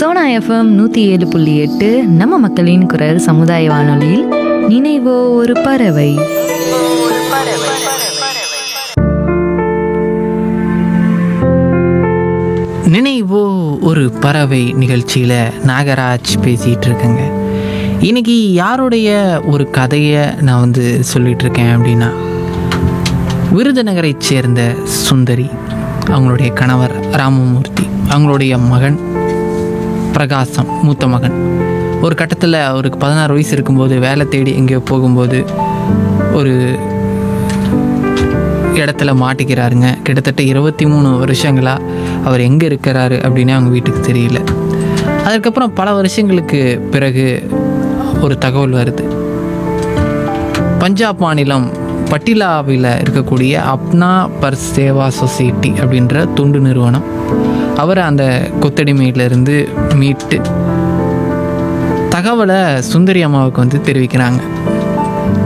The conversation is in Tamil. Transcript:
சோனா எஃப்எம் நூற்றி ஏழு புள்ளி எட்டு நம்ம மக்களின் குரல் சமுதாய வானொலியில் நினைவோ ஒரு பறவை நினைவோ ஒரு பறவை நிகழ்ச்சியில் நாகராஜ் பேசிகிட்டு இருக்கேங்க இன்னைக்கு யாருடைய ஒரு கதையை நான் வந்து சொல்லிட்டு இருக்கேன் அப்படின்னா விருதுநகரைச் சேர்ந்த சுந்தரி அவங்களுடைய கணவர் ராமமூர்த்தி அவங்களுடைய மகன் பிரகாசம் மூத்த மகன் ஒரு கட்டத்தில் அவருக்கு பதினாறு வயசு இருக்கும்போது வேலை தேடி எங்கேயோ போகும்போது ஒரு இடத்துல மாட்டிக்கிறாருங்க கிட்டத்தட்ட இருபத்தி மூணு வருஷங்களாக அவர் எங்கே இருக்கிறாரு அப்படின்னு அவங்க வீட்டுக்கு தெரியல அதுக்கப்புறம் பல வருஷங்களுக்கு பிறகு ஒரு தகவல் வருது பஞ்சாப் மாநிலம் பட்டிலாவில் இருக்கக்கூடிய அப்னா பர் சேவா சொசைட்டி அப்படின்ற தொண்டு நிறுவனம் அவரை அந்த கொத்தடிமையிலிருந்து மீட்டு தகவலை சுந்தரி அம்மாவுக்கு வந்து தெரிவிக்கிறாங்க